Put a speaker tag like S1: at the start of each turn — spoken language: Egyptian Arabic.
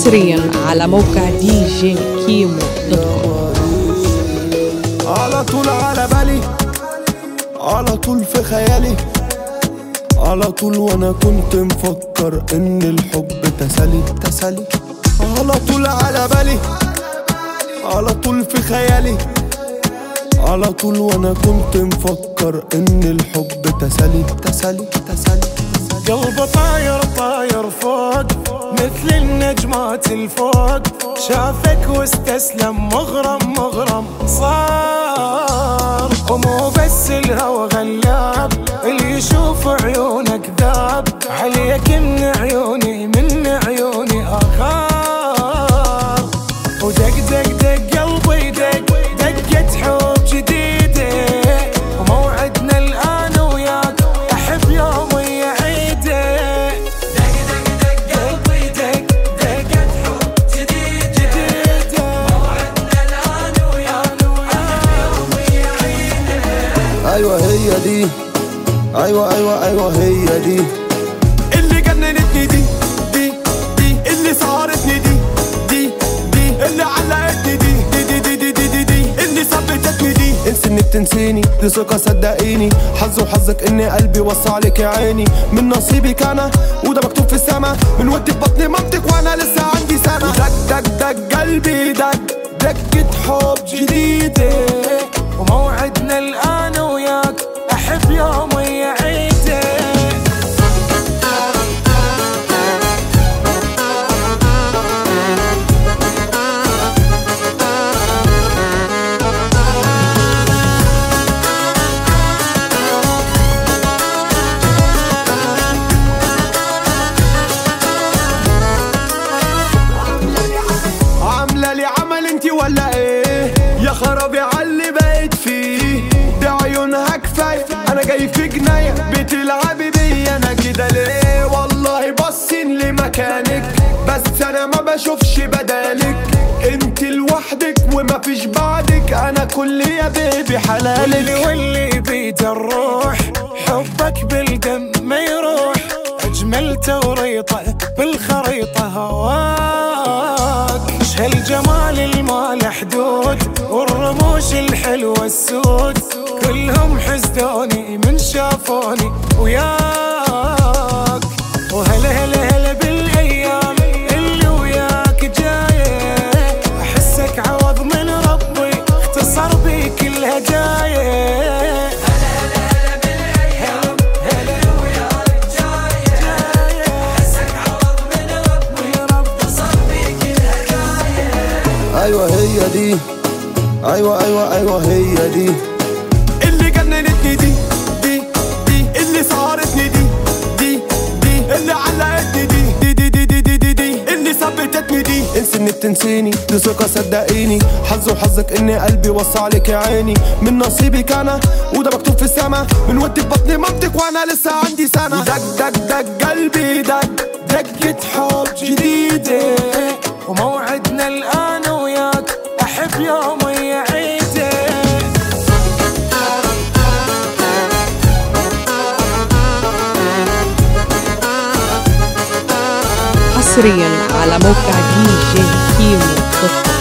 S1: حصريا على موقع دي جي كيمو دوت كوم
S2: على طول على بالي على طول في خيالي على طول وانا كنت مفكر ان الحب تسالي تسالي على طول على بالي على طول في خيالي على طول وانا كنت مفكر ان الحب تسالي تسالي تسالي
S3: قلبه طاير طاير فوق مثل النجمات الفوق شافك واستسلم مغرم مغرم صار ومو بس الهوى غلاب اللي يشوف عيونك ذاب عليك من عيوني من عيوني اخار ودق دق دق قلبي دق دقة حب جديدة وموعدنا الآن وياك أحب يوم يعيده دق دق دق قلبي دق دقة حب جديدة موعدنا الآن وياك أحب يوم يعيده
S2: ايوه هي دي ايوه ايوه ايوه هي دي اللي جننتني دي دي دي اللي سهرتني دي دي دي اللي علقتني دي دي دي دي دي دي, دي, دي اللي ثبتتني دي انسي انك تنسيني دي ثقة صدقيني حظ وحظك ان قلبي وصى عليك يا عيني من نصيبك انا وده مكتوب في السما من ودي في بطن مامتك وانا لسه عندي سنة دق دق دق قلبي دق دقة حب جديدة
S3: وموعدنا الآن وياك أحب يوم يعيده
S2: عاملة لي عمل انتي ولا ايه يا خرابي عاللي بقيت فيه ده عيونها كفاية انا جاي في جناية بتلعبي بيا انا كده ليه والله باصين لمكانك بس انا ما بشوفش بدالك انت لوحدك وما فيش بعدك انا كل يا بيبي حلالك
S3: واللي واللي بيد الروح حبك بالدم ما يروح اجمل توريطه بالخريطه هواك ايش هالجمال الما حدود والرموش الحلوه السود كلهم حسدوني من شافوني وياك وهلا هلا هلا بالايام اللي وياك جايه احسك عوض من ربي اختصر بي كل هدايا
S2: ايوه هي دي ايوه ايوه ايوه هي دي اللي جننتني دي دي دي اللي سهرتني دي دي دي اللي علقتني دي دي دي دي دي دي, دي, دي اللي ثبتتني دي انسي انك تنسيني دي ثقة صدقيني حظ وحظك ان قلبي وصى عليك يا عيني من نصيبك انا وده مكتوب في السما من ودي في بطن مامتك وانا لسه عندي سنة ودق دق دق قلبي دق دقة حب جديدة
S3: وموعدنا الآن وياك أحب يوم يعيده
S1: حصريا على موقع دي جي كيمو دوت كوم